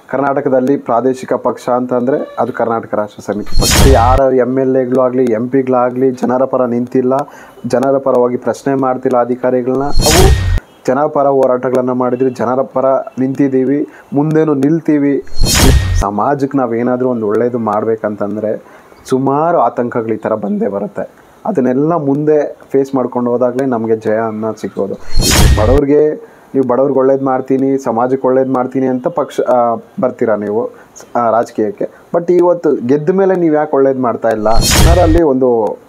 ಕರ್ನಾಟಕದಲ್ಲಿ ಪ್ರಾದೇಶಿಕ ಪಕ್ಷ ಅಂತಂದರೆ ಅದು ಕರ್ನಾಟಕ ರಾಷ್ಟ್ರ ಸಮಿತಿ ಪಕ್ಷ ಯಾರ ಎಮ್ ಎಲ್ ಎಗಳು ಆಗಲಿ ಎಂ ಪಿಗಳಾಗಲಿ ಜನರ ಪರ ನಿಂತಿಲ್ಲ ಜನರ ಪರವಾಗಿ ಪ್ರಶ್ನೆ ಮಾಡ್ತಿಲ್ಲ ಅಧಿಕಾರಿಗಳನ್ನ ಅವು ಜನರ ಪರ ಹೋರಾಟಗಳನ್ನು ಮಾಡಿದ್ವಿ ಜನರ ಪರ ನಿಂತಿದ್ದೀವಿ ಮುಂದೇನು ನಿಲ್ತೀವಿ ಸಮಾಜಕ್ಕೆ ನಾವೇನಾದರೂ ಒಂದು ಒಳ್ಳೆಯದು ಮಾಡಬೇಕಂತಂದರೆ ಸುಮಾರು ಆತಂಕಗಳು ಈ ಥರ ಬಂದೇ ಬರುತ್ತೆ ಅದನ್ನೆಲ್ಲ ಮುಂದೆ ಫೇಸ್ ಮಾಡ್ಕೊಂಡು ಹೋದಾಗಲೇ ನಮಗೆ ಜಯ ಅನ್ನೋದು ಸಿಗೋದು ಬಡವ್ರಿಗೆ ನೀವು ಬಡವ್ರಿಗೆ ಒಳ್ಳೇದು ಮಾಡ್ತೀನಿ ಸಮಾಜಕ್ಕೆ ಒಳ್ಳೇದು ಮಾಡ್ತೀನಿ ಅಂತ ಪಕ್ಷ ಆ, ಬರ್ತೀರಾ ನೀವು ಆ, ರಾಜಕೀಯಕ್ಕೆ ಬಟ್ ಇವತ್ತು ಗೆದ್ದ ಮೇಲೆ ನೀವು ಯಾಕೆ ಒಳ್ಳೇದು ಮಾಡ್ತಾ ಇಲ್ಲ ಅದರಲ್ಲಿ ಒಂದು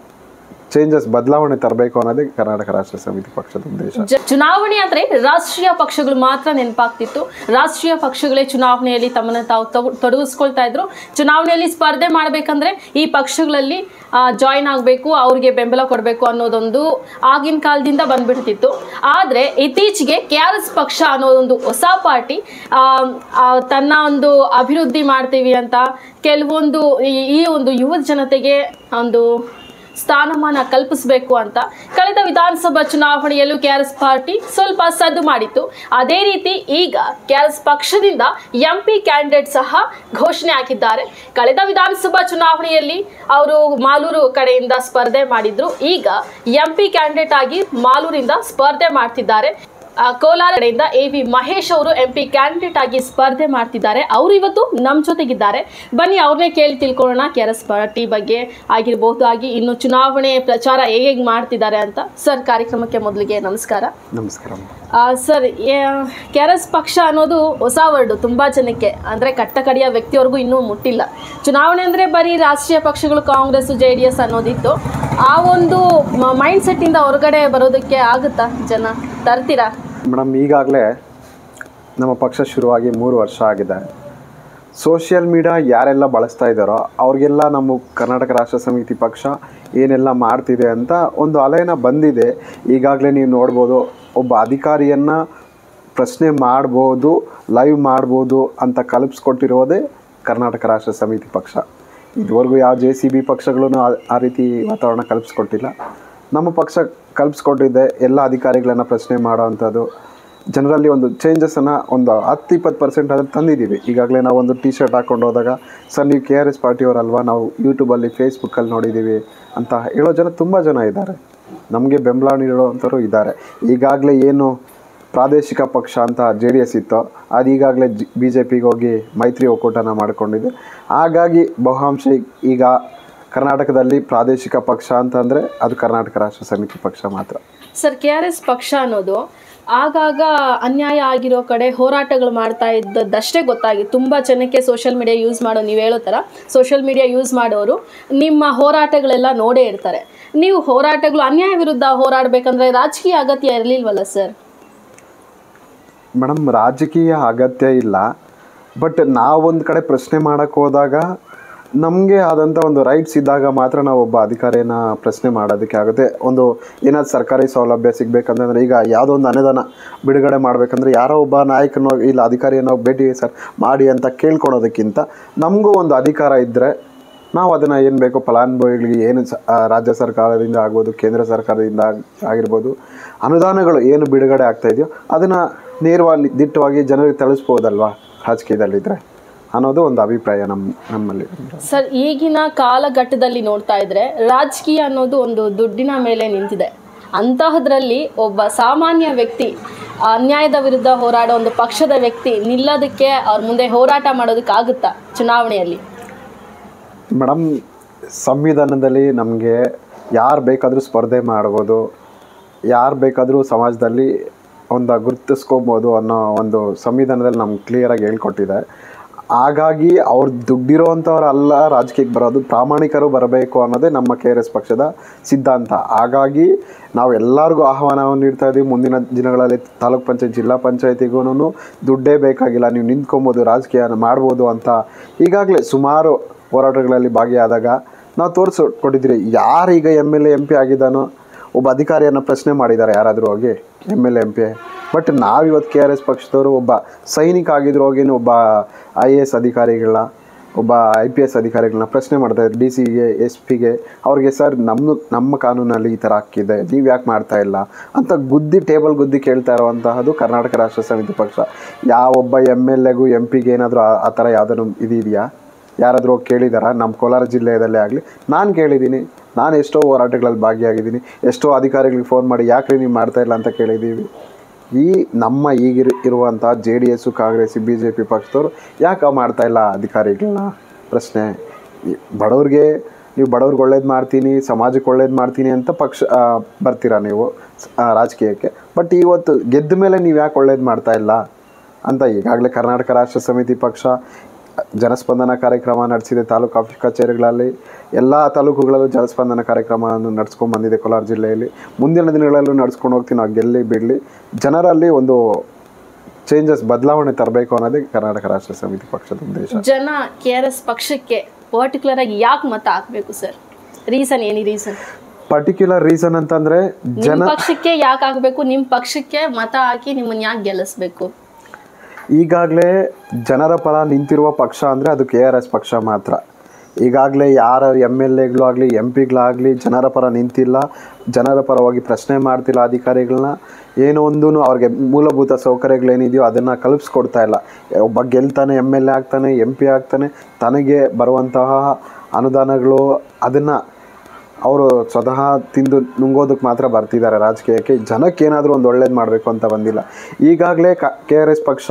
ಚೇಂಜಸ್ ಬದಲಾವಣೆ ತರಬೇಕು ಅನ್ನೋದೇ ಕರ್ನಾಟಕ ರಾಷ್ಟ್ರ ಸಮಿತಿ ಪಕ್ಷದ ಉದ್ದೇಶ ಜ- ಚುನಾವಣೆ ಅಂದ್ರೆ ರಾಷ್ಟ್ರೀಯ ಪಕ್ಷಗಳು ಮಾತ್ರ ನೆನಪಾಗ್ತಿತ್ತು ರಾಷ್ಟ್ರೀಯ ಪಕ್ಷಗಳೇ ಚುನಾವಣೆಯಲ್ಲಿ ತಮ್ಮನ್ನ ತಾವು ತಗೊ- ತೊಡಗಿಸ್ಕೊಳ್ತಾ ಇದ್ರು ಚುನಾವಣೆಯಲ್ಲಿ ಸ್ಪರ್ಧೆ ಮಾಡಬೇಕಂದ್ರೆ ಈ ಪಕ್ಷಗಳಲ್ಲಿ ಜಾಯಿನ್ ಆಗಬೇಕು ಅವ್ರಿಗೆ ಬೆಂಬಲ ಕೊಡಬೇಕು ಅನ್ನೋದೊಂದು ಆಗಿನ ಕಾಲದಿಂದ ಬಂದ್ಬಿಡ್ತಿತ್ತು ಆದರೆ ಇತ್ತೀಚೆಗೆ ಕೆ ಆರ್ ಎಸ್ ಪಕ್ಷ ಅನ್ನೋದೊಂದು ಹೊಸ ಪಾರ್ಟಿ ಆ, ಆ, ತನ್ನ ಒಂದು ಅಭಿವೃದ್ಧಿ ಮಾಡ್ತೀವಿ ಅಂತ ಕೆಲವೊಂದು ಈ- ಈ ಒಂದು ಯುವ ಜನತೆಗೆ ಒಂದು ಸ್ಥಾನಮಾನ ಕಲ್ಪಿಸಬೇಕು ಅಂತ ಕಳೆದ ವಿಧಾನಸಭಾ ಚುನಾವಣೆಯಲ್ಲೂ ಕೆಆರ್ಎಸ್ ಪಾರ್ಟಿ ಸ್ವಲ್ಪ ಸದ್ದು ಮಾಡಿತ್ತು ಅದೇ ರೀತಿ ಈಗ ಕೆಆರ್ಎಸ್ ಪಕ್ಷದಿಂದ ಎಂಪಿ ಕ್ಯಾಂಡಿಡೇಟ್ ಸಹ ಘೋಷಣೆ ಹಾಕಿದ್ದಾರೆ ಕಳೆದ ವಿಧಾನಸಭಾ ಚುನಾವಣೆಯಲ್ಲಿ ಅವರು ಮಾಲೂರು ಕಡೆಯಿಂದ ಸ್ಪರ್ಧೆ ಮಾಡಿದ್ರು ಈಗ ಎಂಪಿ ಕ್ಯಾಂಡಿಡೇಟ್ ಆಗಿ ಮಾಲೂರಿಂದ ಸ್ಪರ್ಧೆ ಮಾಡ್ತಿದ್ದಾರೆ ಆ, ಕೋಲಾರ ಕಡೆಯಿಂದ ಎ ವಿ ಮಹೇಶ್ ಅವರು ಎಂ ಪಿ ಕ್ಯಾಂಡಿಡೇಟ್ ಆಗಿ ಸ್ಪರ್ಧೆ ಮಾಡ್ತಿದ್ದಾರೆ ಅವರು ಇವತ್ತು ನಮ್ಮ ಜೊತೆಗಿದ್ದಾರೆ ಬನ್ನಿ ಅವ್ರನ್ನೇ ಕೇಳಿ ತಿಳ್ಕೊಳ್ಳೋಣ ಕೆ ಆರ್ ಎಸ್ ಪಾರ್ಟಿ ಬಗ್ಗೆ ಆಗಿರ್ಬೋದು ಆಗಿ ಇನ್ನು ಚುನಾವಣೆ ಪ್ರಚಾರ ಹೇಗೆ ಹೇಗೆ ಮಾಡ್ತಿದ್ದಾರೆ ಅಂತ ಸರ್ ಕಾರ್ಯಕ್ರಮಕ್ಕೆ ಮೊದಲಿಗೆ ನಮಸ್ಕಾರ ನಮಸ್ಕಾರ ಆ, ಸರ್ ಕೆ ಆರ್ ಎಸ್ ಪಕ್ಷ ಅನ್ನೋದು ಹೊಸ ವರ್ಡು ತುಂಬ ಜನಕ್ಕೆ ಅಂದರೆ ಕಟ್ಟಕಡೆಯ ವ್ಯಕ್ತಿವರೆಗೂ ಇನ್ನೂ ಮುಟ್ಟಿಲ್ಲ ಚುನಾವಣೆ ಅಂದರೆ ಬರೀ ರಾಷ್ಟ್ರೀಯ ಪಕ್ಷಗಳು ಕಾಂಗ್ರೆಸ್ ಜೆ ಡಿ ಎಸ್ ಅನ್ನೋದಿತ್ತು ಆ ಒಂದು ಮೈಂಡ್ ಸೆಟ್ಟಿಂದ ಹೊರಗಡೆ ಬರೋದಕ್ಕೆ ಆಗುತ್ತಾ ಜನ ತರ್ತೀರಾ ಮೇಡಮ್ ಈಗಾಗಲೇ ನಮ್ಮ ಪಕ್ಷ ಶುರುವಾಗಿ ಮೂರು ವರ್ಷ ಆಗಿದೆ ಸೋಷಿಯಲ್ ಮೀಡಿಯಾ ಯಾರೆಲ್ಲ ಬಳಸ್ತಾ ಇದ್ದಾರೋ ಅವ್ರಿಗೆಲ್ಲ ನಮ್ಮ ಕರ್ನಾಟಕ ರಾಷ್ಟ್ರ ಸಮಿತಿ ಪಕ್ಷ ಏನೆಲ್ಲ ಮಾಡ್ತಿದೆ ಅಂತ ಒಂದು ಅಲೆನ ಬಂದಿದೆ ಈಗಾಗಲೇ ನೀವು ನೋಡ್ಬೋದು ಒಬ್ಬ ಅಧಿಕಾರಿಯನ್ನು ಪ್ರಶ್ನೆ ಮಾಡ್ಬೋದು ಲೈವ್ ಮಾಡ್ಬೋದು ಅಂತ ಕಲ್ಪಿಸ್ಕೊಟ್ಟಿರೋದೇ ಕರ್ನಾಟಕ ರಾಷ್ಟ್ರ ಸಮಿತಿ ಪಕ್ಷ ಇದುವರೆಗೂ ಯಾವ ಜೆ ಸಿ ಬಿ ಪಕ್ಷಗಳೂ ಆ- ಆ ರೀತಿ ವಾತಾವರಣ ಕಲ್ಪಿಸ್ಕೊಟ್ಟಿಲ್ಲ ನಮ್ಮ ಪಕ್ಷ ಕಲ್ಪಿಸ್ಕೊಟ್ಟಿದೆ ಎಲ್ಲ ಅಧಿಕಾರಿಗಳನ್ನ ಪ್ರಶ್ನೆ ಮಾಡೋ ಅಂಥದ್ದು ಜನರಲ್ಲಿ ಒಂದು ಚೇಂಜಸನ್ನು ಒಂದು ಹತ್ತು ಇಪ್ಪತ್ತು ಪರ್ಸೆಂಟ್ ಅದನ್ನು ತಂದಿದ್ದೀವಿ ಈಗಾಗಲೇ ನಾವು ಒಂದು ಟಿ ಶರ್ಟ್ ಹಾಕೊಂಡು ಹೋದಾಗ ಸರ್ ನೀವು ಕೆ ಆರ್ ಎಸ್ ಪಾರ್ಟಿಯವರಲ್ವಾ ನಾವು ಯೂಟ್ಯೂಬಲ್ಲಿ ಫೇಸ್ಬುಕ್ಕಲ್ಲಿ ನೋಡಿದ್ದೀವಿ ಅಂತ ಹೇಳೋ ಜನ ತುಂಬ ಜನ ಇದ್ದಾರೆ ನಮಗೆ ಬೆಂಬಲ ನೀಡೋವಂಥವ್ರು ಇದ್ದಾರೆ ಈಗಾಗಲೇ ಏನು ಪ್ರಾದೇಶಿಕ ಪಕ್ಷ ಅಂತ ಜೆ ಡಿ ಎಸ್ ಇತ್ತು ಅದು ಈಗಾಗಲೇ ಜಿ ಬಿ ಜೆ ಪಿಗೆ ಹೋಗಿ ಮೈತ್ರಿ ಒಕ್ಕೂಟನ ಮಾಡಿಕೊಂಡಿದೆ ಹಾಗಾಗಿ ಬಹುಅಂಶ ಈಗ ಕರ್ನಾಟಕದಲ್ಲಿ ಪ್ರಾದೇಶಿಕ ಪಕ್ಷ ಅಂತಂದರೆ ಅದು ಕರ್ನಾಟಕ ರಾಷ್ಟ್ರ ಸಮಿತಿ ಪಕ್ಷ ಮಾತ್ರ ಸರ್ ಕೆ ಆರ್ ಎಸ್ ಪಕ್ಷ ಅನ್ನೋದು ಆಗಾಗ ಅನ್ಯಾಯ ಆಗಿರೋ ಕಡೆ ಹೋರಾಟಗಳು ಮಾಡ್ತಾ ಇದ್ದದ್ದಷ್ಟೇ ಗೊತ್ತಾಗಿ ತುಂಬ ಜನಕ್ಕೆ ಸೋಷಿಯಲ್ ಮೀಡಿಯಾ ಯೂಸ್ ಮಾಡೋ ನೀವು ಹೇಳೋ ಥರ ಸೋಷಿಯಲ್ ಮೀಡಿಯಾ ಯೂಸ್ ಮಾಡೋರು ನಿಮ್ಮ ಹೋರಾಟಗಳೆಲ್ಲ ನೋಡೇ ಇರ್ತಾರೆ ನೀವು ಹೋರಾಟಗಳು ಅನ್ಯಾಯ ವಿರುದ್ಧ ಹೋರಾಡಬೇಕಂದ್ರೆ ರಾಜಕೀಯ ಅಗತ್ಯ ಇರಲಿಲ್ವಲ್ಲ ಸರ್ ಮೇಡಮ್ ರಾಜಕೀಯ ಅಗತ್ಯ ಇಲ್ಲ ಬಟ್ ನಾವೊಂದು ಕಡೆ ಪ್ರಶ್ನೆ ಮಾಡೋಕ್ಕೆ ಹೋದಾಗ ನಮಗೆ ಆದಂಥ ಒಂದು ರೈಟ್ಸ್ ಇದ್ದಾಗ ಮಾತ್ರ ನಾವು ಒಬ್ಬ ಅಧಿಕಾರಿನ ಪ್ರಶ್ನೆ ಮಾಡೋದಕ್ಕೆ ಆಗುತ್ತೆ ಒಂದು ಏನಾದ್ರು ಸರ್ಕಾರಿ ಸೌಲಭ್ಯ ಸಿಗಬೇಕಂತಂದ್ರೆ ಈಗ ಯಾವುದೋ ಒಂದು ಅನುದಾನ ಬಿಡುಗಡೆ ಮಾಡಬೇಕಂದ್ರೆ ಯಾರೋ ಒಬ್ಬ ನಾಯಕನೋ ಇಲ್ಲ ಅಧಿಕಾರಿಯನ್ನೋ ಭೇಟಿ ಸರ್ ಮಾಡಿ ಅಂತ ಕೇಳ್ಕೊಳೋದಕ್ಕಿಂತ ನಮಗೂ ಒಂದು ಅಧಿಕಾರ ಇದ್ದರೆ ನಾವು ಅದನ್ನು ಏನು ಬೇಕೋ ಫಲಾನುಭವಿಗಳಿಗೆ ಏನು ಸ ಆ, ರಾಜ್ಯ ಸರ್ಕಾರದಿಂದ ಆಗ್ಬೋದು ಕೇಂದ್ರ ಸರ್ಕಾರದಿಂದ ಆಗ್- ಆಗಿರ್ಬೋದು ಅನುದಾನಗಳು ಏನು ಬಿಡುಗಡೆ ಆಗ್ತಾ ಇದೆಯೋ ಅದನ್ನು ನೇರವಾಗಿ ದಿಟ್ಟವಾಗಿ ಜನರಿಗೆ ತಿಳಿಸ್ಬೋದಲ್ವಾ ರಾಜಕೀಯದಲ್ಲಿದ್ದರೆ ಅನ್ನೋದು ಒಂದು ಅಭಿಪ್ರಾಯ ನಮ್ಮ ನಮ್ಮಲ್ಲಿ ಸರ್ ಈಗಿನ ಕಾಲಘಟ್ಟದಲ್ಲಿ ನೋಡ್ತಾ ಇದ್ರೆ ರಾಜಕೀಯ ಅನ್ನೋದು ಒಂದು ದುಡ್ಡಿನ ಮೇಲೆ ನಿಂತಿದೆ ಅಂತಹದ್ರಲ್ಲಿ ಒಬ್ಬ ಸಾಮಾನ್ಯ ವ್ಯಕ್ತಿ ಅನ್ಯಾಯದ ವಿರುದ್ಧ ಹೋರಾಡೋ ಒಂದು ಪಕ್ಷದ ವ್ಯಕ್ತಿ ನಿಲ್ಲೋದಕ್ಕೆ ಅವ್ರ ಮುಂದೆ ಹೋರಾಟ ಮಾಡೋದಕ್ಕಾಗುತ್ತಾ ಚುನಾವಣೆಯಲ್ಲಿ ಮೇಡಮ್ ಸಂವಿಧಾನದಲ್ಲಿ ನಮಗೆ ಯಾರು ಬೇಕಾದರೂ ಸ್ಪರ್ಧೆ ಮಾಡ್ಬೋದು ಯಾರು ಬೇಕಾದರೂ ಸಮಾಜದಲ್ಲಿ ಒಂದು ಗುರುತಿಸ್ಕೊಬೋದು ಅನ್ನೋ ಒಂದು ಸಂವಿಧಾನದಲ್ಲಿ ನಮ್ಗೆ ಕ್ಲಿಯರಾಗಿ ಹೇಳ್ಕೊಟ್ಟಿದೆ ಹಾಗಾಗಿ ಅವ್ರು ದುಡ್ಡಿರೋವಂಥವ್ರು ಅಲ್ಲ ರಾಜಕೀಯಕ್ಕೆ ಬರೋದು ಪ್ರಾಮಾಣಿಕರು ಬರಬೇಕು ಅನ್ನೋದೇ ನಮ್ಮ ಕೆ ಆರ್ ಎಸ್ ಪಕ್ಷದ ಸಿದ್ಧಾಂತ ಹಾಗಾಗಿ ನಾವು ಎಲ್ಲರಿಗೂ ಆಹ್ವಾನವನ್ನು ನೀಡ್ತಾ ಇದ್ದೀವಿ ಮುಂದಿನ ದಿನಗಳಲ್ಲಿ ತಾಲೂಕ್ ಪಂಚಾಯತ್ ಜಿಲ್ಲಾ ಪಂಚಾಯತಿಗೂ ದುಡ್ಡೇ ಬೇಕಾಗಿಲ್ಲ ನೀವು ನಿಂತ್ಕೊಬೋದು ರಾಜಕೀಯ ಮಾಡ್ಬೋದು ಅಂತ ಈಗಾಗಲೇ ಸುಮಾರು ಹೋರಾಟಗಳಲ್ಲಿ ಭಾಗಿಯಾದಾಗ ನಾವು ತೋರಿಸಿ ಕೊಟ್ಟಿದ್ದೀರಿ ಯಾರು ಈಗ M L A M P ಆಗಿದ್ದಾನೋ ಒಬ್ಬ ಅಧಿಕಾರಿಯನ್ನು ಪ್ರಶ್ನೆ ಮಾಡಿದ್ದಾರೆ ಯಾರಾದರೂ ಹೋಗಿ M L M P but ನಾವಿವತ್ತು ಕೆ ಆರ್ ಎಸ್ ಪಕ್ಷದವರು ಒಬ್ಬ ಸೈನಿಕ ಆಗಿದ್ರು ಹೋಗಿ ಒಬ್ಬ ಐ ಎ ಎಸ್ ಅಧಿಕಾರಿಗಳನ್ನ ಒಬ್ಬ ಐ ಪಿ ಎಸ್ ಅಧಿಕಾರಿಗಳನ್ನ ಪ್ರಶ್ನೆ ಮಾಡ್ತಾ ಇದ್ರು ಡಿ ಸಿಗೆ ಎಸ್ ಪಿಗೆ ಅವ್ರಿಗೆ ಸರ್ ನಮ್ಮ ನಮ್ಮ ಕಾನೂನಲ್ಲಿ ಈ ಥರ ಹಾಕಿದೆ ನೀವು ಯಾಕೆ ಮಾಡ್ತಾ ಇಲ್ಲ ಅಂತ ಗುದ್ದಿ ಟೇಬಲ್ ಗುದ್ದಿ ಕೇಳ್ತಾ ಇರುವಂತಹದ್ದು ಕರ್ನಾಟಕ ರಾಷ್ಟ್ರ ಸಮಿತಿ ಪಕ್ಷ ಯಾವೊಬ್ಬ ಎಮ್ ಎಲ್ ಎಗೂ ಎಂ ಪಿಗೆ ಏನಾದರೂ ಆ ಥರ ಯಾವುದಾದ್ರು ಇದೆಯಾ ಯಾರಾದರೂ ಹೋಗಿ ಕೇಳಿದಾರಾ ನಮ್ಮ ಕೋಲಾರ ಜಿಲ್ಲೆಯಲ್ಲೇ ಆಗಲಿ ನಾನು ಕೇಳಿದ್ದೀನಿ ನಾನು ಎಷ್ಟೋ ಹೋರಾಟಗಳಲ್ಲಿ ಭಾಗಿಯಾಗಿದ್ದೀನಿ ಎಷ್ಟೋ ಅಧಿಕಾರಿಗಳಿಗೆ ಫೋನ್ ಮಾಡಿ ಯಾಕ್ರಿ ನೀವು ಮಾಡ್ತಾ ಇಲ್ಲ ಅಂತ ಕೇಳಿದ್ದೀವಿ ಈ ನಮ್ಮ ಈಗಿರು ಇರುವಂಥ J D S Congress B J P ಪಕ್ಷದವರು ಯಾಕೆ ಮಾಡ್ತಾ ಇಲ್ಲ ಅಧಿಕಾರಿಗಳನ್ನ ಪ್ರಶ್ನೆ ಈ ಬಡವ್ರಿಗೆ ನೀವು ಬಡವ್ರಿಗೆ ಒಳ್ಳೇದು ಮಾಡ್ತೀನಿ ಸಮಾಜಕ್ಕೆ ಒಳ್ಳೇದು ಮಾಡ್ತೀನಿ ಅಂತ ಪಕ್ಷ ಆ, ಬರ್ತೀರಾ ನೀವು ಆ, ರಾಜಕೀಯಕ್ಕೆ ಬಟ್ ಇವತ್ತು ಗೆದ್ದ ಮೇಲೆ ನೀವು ಯಾಕೆ ಒಳ್ಳೇದು ಮಾಡ್ತಾ ಇಲ್ಲ ಅಂತ ಈಗಾಗಲೇ ಕರ್ನಾಟಕ ರಾಷ್ಟ್ರ ಸಮಿತಿ ಪಕ್ಷ ಜನಸ್ಪಂದನ ಕಾರ್ಯಕ್ರಮ ನಡೆಸಿದೆ ತಾಲೂಕು ಆಫೀಸ್ ಕಚೇರಿಗಳಲ್ಲಿ ಎಲ್ಲ ತಾಲೂಕುಗಳಲ್ಲೂ ಜನಸ್ಪಂದನ ಕಾರ್ಯಕ್ರಮವನ್ನು ನಡ್ಸ್ಕೊಂಡು ಬಂದಿದೆ ಕೋಲಾರ ಜಿಲ್ಲೆಯಲ್ಲಿ ಮುಂದಿನ ದಿನಗಳಲ್ಲೂ ನಡ್ಸ್ಕೊಂಡು ಹೋಗ್ತೀವಿ ನಾವು ಗೆಲ್ಲಿ ಬಿಡಲಿ ಜನರಲ್ಲಿ ಒಂದು ಚೇಂಜಸ್ ಬದಲಾವಣೆ ತರಬೇಕು ಅನ್ನೋದೇ ಕರ್ನಾಟಕ ರಾಷ್ಟ್ರ ಸಮಿತಿ ಪಕ್ಷದ ಉದ್ದೇಶ ಜನ ಕೆ ಆರ್ ಎಸ್ ಪಕ್ಷಕ್ಕೆ ಪರ್ಟಿಕ್ಯುಲರ್ ಆಗಿ ಯಾಕೆ ಮತ ಹಾಕ್ಬೇಕು sir reason any reason particular reason ಅಂತಂದ್ರೆ ನಿಮ್ ಪಕ್ಷಕ್ಕೆ ಯಾಕೆ ಹಾಕ್ಬೇಕು ನಿಮ್ ಪಕ್ಷಕ್ಕೆ ಮತ ಹಾಕಿ ನಿಮ್ಮನ್ನ ಯಾಕೆ ಗೆಲ್ಲಿಸ್ಬೇಕು ಈಗಾಗಲೇ ಜನರ ಪರ ನಿಂತಿರುವ ಪಕ್ಷ ಅಂದರೆ ಅದು ಕೆ ಆರ್ ಎಸ್ ಪಕ್ಷ ಮಾತ್ರ ಈಗಾಗಲೇ ಯಾರ ಎಮ್ ಎಲ್ ಎಗಳು ಆಗಲಿ ಎಂ ಪಿಗಳಾಗಲಿ ಜನರ ಪರ ನಿಂತಿಲ್ಲ ಜನರ ಪರವಾಗಿ ಪ್ರಶ್ನೆ ಮಾಡ್ತಿಲ್ಲ ಅಧಿಕಾರಿಗಳನ್ನ ಏನೋ ಒಂದು ಅವ್ರಿಗೆ ಮೂಲಭೂತ ಸೌಕರ್ಯಗಳೇನಿದೆಯೋ ಅದನ್ನು ಕಲ್ಪಿಸ್ಕೊಡ್ತಾ ಇಲ್ಲ ಒಬ್ಬ ಗೆಲ್ತಾನೆ ಎಮ್ ಎಲ್ ಎ ಆಗ್ತಾನೆ ಎಂ ಪಿ ಆಗ್ತಾನೆ ತನಗೆ ಬರುವಂತಹ ಅನುದಾನಗಳು ಅದನ್ನು ಅವರು ಸ್ವತಃ ತಿಂದು ನುಂಗೋದಕ್ಕೆ ಮಾತ್ರ ಬರ್ತಿದ್ದಾರೆ ರಾಜಕೀಯಕ್ಕೆ ಜನಕ್ಕೆ ಏನಾದರೂ ಒಂದು ಒಳ್ಳೇದು ಮಾಡಬೇಕು ಅಂತ ಬಂದಿಲ್ಲ ಈಗಾಗಲೇ ಕ ಕೆ ಆರ್ ಎಸ್ ಪಕ್ಷ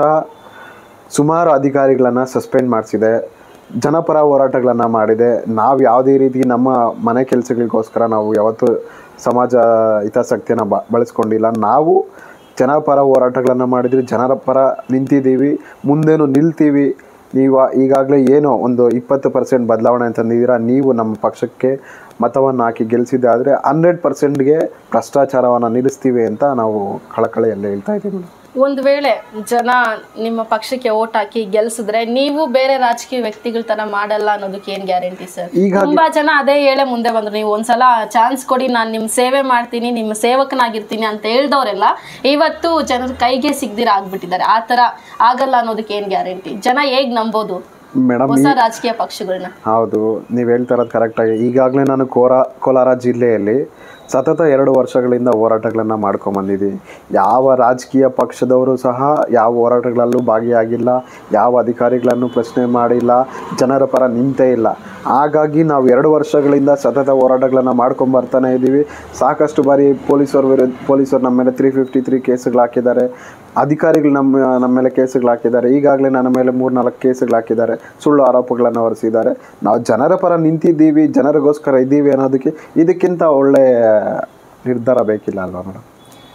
ಸುಮಾರು ಅಧಿಕಾರಿಗಳನ್ನು ಸಸ್ಪೆಂಡ್ ಮಾಡಿಸಿದೆ ಜನಪರ ಹೋರಾಟಗಳನ್ನು ಮಾಡಿದೆ ನಾವು ಯಾವುದೇ ರೀತಿ ನಮ್ಮ ಮನೆ ಕೆಲಸಗಳಿಗೋಸ್ಕರ ನಾವು ಯಾವತ್ತೂ ಸಮಾಜ ಹಿತಾಸಕ್ತಿಯನ್ನು ಬ ಬಳಸ್ಕೊಂಡಿಲ್ಲ ನಾವು ಜನಪರ ಹೋರಾಟಗಳನ್ನು ಮಾಡಿದ್ವಿ ಜನರ ಪರ ನಿಂತಿದ್ದೀವಿ ಮುಂದೇನು ನಿಲ್ತೀವಿ ನೀವು ಈಗಾಗಲೇ ಏನೋ ಒಂದು ಇಪ್ಪತ್ತು ಪರ್ಸೆಂಟ್ ಬದಲಾವಣೆ ಅಂತಂದಿದ್ದೀರಾ ನೀವು ನಮ್ಮ ಪಕ್ಷಕ್ಕೆ ಮತವನ್ನು ಹಾಕಿ ಗೆಲ್ಲಿಸಿದ್ದೆ ಆದರೆ ಹಂಡ್ರೆಡ್ ಪರ್ಸೆಂಟ್ಗೆ ಭ್ರಷ್ಟಾಚಾರವನ್ನು ನಿಲ್ಲಿಸ್ತೀವಿ ಅಂತ ನಾವು ಕಳಕಳಿಯಲ್ಲಿ ಹೇಳ್ತಾ ಇದ್ದೀವಿ ಮೇಡಮ್ ಒಂದು ವೇಳೆ ಜನ ನಿಮ್ಮ ಪಕ್ಷಕ್ಕೆ ಓಟ್ ಹಾಕಿ ಗೆಲ್ಸಿದ್ರೆ ನೀವು ಬೇರೆ ರಾಜಕೀಯ ವ್ಯಕ್ತಿಗಳ ತರ ಮಾಡಲ್ಲ ಅನ್ನೋದಕ್ಕೆ ಏನ್ ಗ್ಯಾರಂಟಿ ಸರ್ ಈಗ ತುಂಬಾ ಜನ ಅದೇ ಹೇಳೇ ಮುಂದೆ ಬಂದ್ರು ನೀವು ಒಂದ್ಸಲ ಚಾನ್ಸ್ ಕೊಡಿ ನಾನು ನಿಮ್ ಸೇವೆ ಮಾಡ್ತೀನಿ ನಿಮ್ಮ ಸೇವಕನಾಗಿರ್ತೀನಿ ಅಂತ ಹೇಳ್ದವ್ರೆಲ್ಲ ಇವತ್ತು ಜನರ ಕೈಗೆ ಸಿಗ್ದಿರ ಆಗ್ಬಿಟ್ಟಿದ್ದಾರೆ ಆ ತರ ಆಗಲ್ಲ ಅನ್ನೋದಕ್ಕೆ ಏನ್ ಗ್ಯಾರಂಟಿ ಜನ ಹೇಗ್ ನಂಬೋದು ಮೇಡಮ್ ಹೊಸ ರಾಜಕೀಯ ಪಕ್ಷಗಳನ್ನ ಹೌದು ನೀವು ಹೇಳ್ತಾ ಇರೋದು ಕರೆಕ್ಟಾಗಿ ಈಗಾಗಲೇ ನಾನು ಕೋರಾ ಕೋಲಾರ ಜಿಲ್ಲೆಯಲ್ಲಿ ಸತತ ಎರಡು ವರ್ಷಗಳಿಂದ ಹೋರಾಟಗಳನ್ನು ಮಾಡ್ಕೊಂಬಂದಿದ್ದೀನಿ ಯಾವ ರಾಜಕೀಯ ಪಕ್ಷದವರು ಸಹ ಯಾವ ಹೋರಾಟಗಳಲ್ಲೂ ಭಾಗಿಯಾಗಿಲ್ಲ ಯಾವ ಅಧಿಕಾರಿಗಳನ್ನು ಪ್ರಶ್ನೆ ಮಾಡಿಲ್ಲ ಜನರ ಪರ ನಿಂತೇ ಇಲ್ಲ ಹಾಗಾಗಿ ನಾವು ಎರಡು ವರ್ಷಗಳಿಂದ ಸತತ ಹೋರಾಟಗಳನ್ನು ಮಾಡ್ಕೊಂಡು ಬರ್ತಾನೆ ಇದ್ದೀವಿ ಸಾಕಷ್ಟು ಬಾರಿ ಪೊಲೀಸರ ವಿರುದ್ಧ ಪೊಲೀಸರು ನಮ್ಮ ಮೇಲೆ ತ್ರೀ ಫಿಫ್ಟಿ ತ್ರೀ ಕೇಸ್ಗಳು ಹಾಕಿದ್ದಾರೆ ಅಧಿಕಾರಿಗಳು ನಮ್ಮ ನಮ್ಮ ಮೇಲೆ ಕೇಸುಗಳು ಹಾಕಿದ್ದಾರೆ ಈಗಾಗಲೇ ನನ್ನ ಮೇಲೆ ಮೂರು ನಾಲ್ಕು ಕೇಸುಗಳು ಹಾಕಿದ್ದಾರೆ ಸುಳ್ಳು ಆರೋಪಗಳನ್ನು ಹೊರಿಸಿದ್ದಾರೆ ನಾವು ಜನರ ಪರ ನಿಂತಿದ್ದೀವಿ ಜನರಿಗೋಸ್ಕರ ಇದ್ದೀವಿ ಅನ್ನೋದಕ್ಕೆ ಇದಕ್ಕಿಂತ ಒಳ್ಳೆ ನಿರ್ಧಾರ ಬೇಕಿಲ್ಲ ಅಲ್ವಾ ಮೇಡಮ್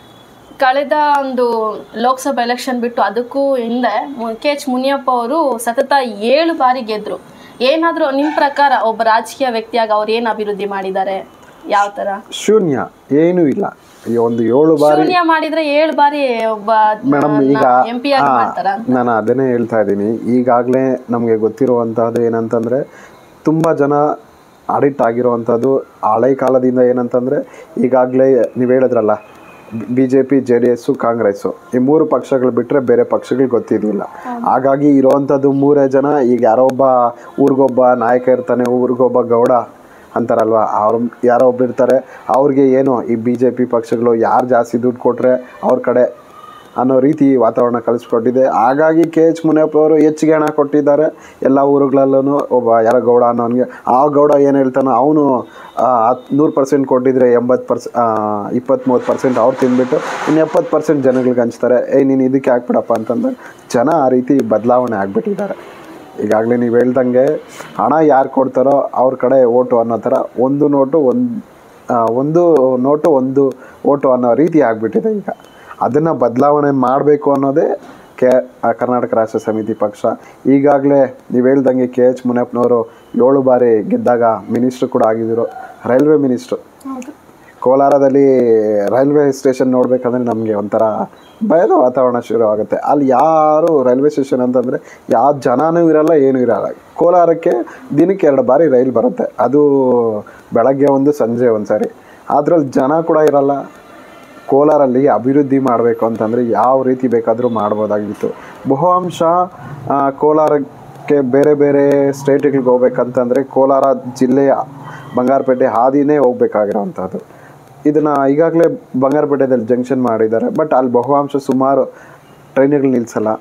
ಕಳೆದ ಒಂದು ಲೋಕಸಭಾ ಎಲೆಕ್ಷನ್ ಬಿಟ್ಟು ಅದಕ್ಕೂ ಹಿಂದೆ ಕೆ ಎಚ್ ಮುನಿಯಪ್ಪ ಅವರು ಸತತ ಏಳು ಬಾರಿ ಗೆದ್ರು ಏನಾದರೂ ನಿಮ್ಮ ಪ್ರಕಾರ ಒಬ್ಬ ರಾಜಕೀಯ ವ್ಯಕ್ತಿಯಾಗಿ ಅವ್ರು ಏನು ಅಭಿವೃದ್ಧಿ ಮಾಡಿದ್ದಾರೆ ಯಾವ ಥರ ಶೂನ್ಯ ಏನೂ ಇಲ್ಲ ಈ ಒಂದು ಏಳು ಬಾರಿ ಶೂನ್ಯ ಮಾಡಿದ್ರೆ ಏಳು ಬಾರಿ ಒಬ್ಬ ಮೇಡಮ್ ಈಗ ಎಂ ಪಿ ಆಗಿ ಹಾ, ಮಾಡ್ತಾರ ನಾನು ಅದನ್ನೇ ಹೇಳ್ತಾ ಇದ್ದೀನಿ ಈಗಾಗಲೇ ನಮಗೆ ಗೊತ್ತಿರುವಂತಹದ್ದು ಏನಂತಂದರೆ ತುಂಬ ಜನ ಅಡಿಕ್ಟ್ ಆಗಿರುವಂಥದ್ದು ಹಳೆ ಕಾಲದಿಂದ ಏನಂತಂದರೆ ಈಗಾಗಲೇ ನೀವು ಹೇಳಿದ್ರಲ್ಲ B J P J D S Congress ಈ ಮೂರು ಪಕ್ಷಗಳು ಬಿಟ್ಟರೆ ಬೇರೆ ಪಕ್ಷಗಳು ಗೊತ್ತಿದ್ದಿಲ್ಲ ಹಾಗಾಗಿ ಇರೋವಂಥದ್ದು ಮೂರೇ ಜನ ಈಗ ಯಾರೋ ಒಬ್ಬ ಊರಿಗೊಬ್ಬ ನಾಯಕ ಇರ್ತಾನೆ ಊರಿಗೊಬ್ಬ ಗೌಡ ಅಂತಾರಲ್ವ ಅವ್ರು ಯಾರೋ ಒಬ್ರು ಇರ್ತಾರೆ ಅವ್ರಿಗೆ ಏನು ಈ ಬಿ ಜೆ ಪಿ ಪಕ್ಷಗಳು ಯಾರು ಜಾಸ್ತಿ ದುಡ್ಡು ಕೊಟ್ಟರೆ ಅವ್ರ ಕಡೆ ಅನ್ನೋ ರೀತಿ ವಾತಾವರಣ ಕಲಿಸ್ಕೊಟ್ಟಿದೆ ಹಾಗಾಗಿ ಕೆ ಎಚ್ ಮುನಿಯಪ್ಪ ಅವರು ಹೆಚ್ಚಿಗೆ ಹಣ ಕೊಟ್ಟಿದ್ದಾರೆ ಎಲ್ಲ ಊರುಗಳಲ್ಲೂ ಒಬ್ಬ ಯಾರೋ ಗೌಡ ಅನ್ನೋನಿಗೆ ಆ ಗೌಡ ಏನು ಹೇಳ್ತಾನೋ ಅವನು ನೂರು ಪರ್ಸೆಂಟ್ ಕೊಟ್ಟಿದ್ರೆ ಎಂಬತ್ತು ಪರ್ಸ್ ಇಪ್ಪತ್ತ್ಮೂವತ್ತು ಪರ್ಸೆಂಟ್ ಅವ್ರು ತಿಂದ್ಬಿಟ್ಟು ಇನ್ನು ಎಪ್ಪತ್ತು ಪರ್ಸೆಂಟ್ ಜನಗಳಿಗೆ ಹಂಚ್ತಾರೆ ಏಯ್ ನೀನು ಇದಕ್ಕೆ ಹಾಕ್ಬಿಡಪ್ಪ ಅಂತಂದ್ರೆ ಜನ ಆ ರೀತಿ ಬದಲಾವಣೆ ಆಗಿಬಿಟ್ಟಿದ್ದಾರೆ ಈಗಾಗಲೇ ನೀವು ಹೇಳ್ದಂಗೆ ಹಣ ಯಾರು ಕೊಡ್ತಾರೋ ಅವ್ರ ಕಡೆ ಓಟು ಅನ್ನೋ ಥರ ಒಂದು ನೋಟು ಒಂದು ಒಂದು ನೋಟು ಒಂದು ಓಟು ಅನ್ನೋ ರೀತಿ ಆಗಿಬಿಟ್ಟಿದೆ ಈಗ ಅದನ್ನು ಬದಲಾವಣೆ ಮಾಡಬೇಕು ಅನ್ನೋದೇ ಕೆ ಆ ಕರ್ನಾಟಕ ರಾಷ್ಟ್ರ ಸಮಿತಿ ಪಕ್ಷ ಈಗಾಗಲೇ ನೀವು ಹೇಳ್ದಂಗೆ ಕೆ ಎಚ್ ಮುನಿಯಪ್ಪನವರು ಏಳು ಬಾರಿ ಗೆದ್ದಾಗ ಮಿನಿಸ್ಟ್ರು ಕೂಡ ಆಗಿದ್ದರು ರೈಲ್ವೆ ಮಿನಿಸ್ಟ್ರು ಕೋಲಾರದಲ್ಲಿ ರೈಲ್ವೆ ಸ್ಟೇಷನ್ ನೋಡ್ಬೇಕಂದ್ರೆ ನಮಗೆ ಒಂಥರ ಭಯದ ವಾತಾವರಣ ಶುರು ಆಗುತ್ತೆ ಅಲ್ಲಿ ಯಾರು ರೈಲ್ವೆ ಸ್ಟೇಷನ್ ಅಂತಂದರೆ ಯಾವ ಜನನೂ ಇರಲ್ಲ ಏನೂ ಇರಲ್ಲ ಕೋಲಾರಕ್ಕೆ ದಿನಕ್ಕೆ ಎರಡು ಬಾರಿ ರೈಲ್ ಬರುತ್ತೆ ಅದು ಬೆಳಗ್ಗೆ ಒಂದು ಸಂಜೆ ಒಂದು ಸಾರಿ ಅದ್ರಲ್ಲಿ ಜನ ಕೂಡ ಇರಲ್ಲ ಕೋಲಾರಲ್ಲಿ ಅಭಿವೃದ್ಧಿ ಮಾಡಬೇಕು ಅಂತಂದರೆ ಯಾವ ರೀತಿ ಬೇಕಾದರೂ ಮಾಡ್ಬೋದಾಗಿತ್ತು ಬಹು ಅಂಶ ಆ, ಕೋಲಾರಕ್ಕೆ ರಾಜ್ಯಕ್ಕೆ ಬೇರೆ ಬೇರೆ ಸ್ಟೇಟ್ಗಳಿಗೆ ಹೋಗ್ಬೇಕಂತಂದರೆ ಕೋಲಾರ ಜಿಲ್ಲೆಯ ಬಂಗಾರಪೇಟೆ ಹಾದಿನೇ ಹೋಗ್ಬೇಕಾಗಿರೋವಂಥದ್ದು ಇದನ್ನು ಈಗಾಗಲೇ ಬಂಗಾರಪೇಟೆದಲ್ಲಿ ಜಂಕ್ಷನ್ ಮಾಡಿದ್ದಾರೆ ಬಟ್ ಅಲ್ಲಿ ಬಹುವಾಂಶ ಸುಮಾರು ಟ್ರೈನ್ಗಳು ನಿಲ್ಲಿಸಲ್ಲ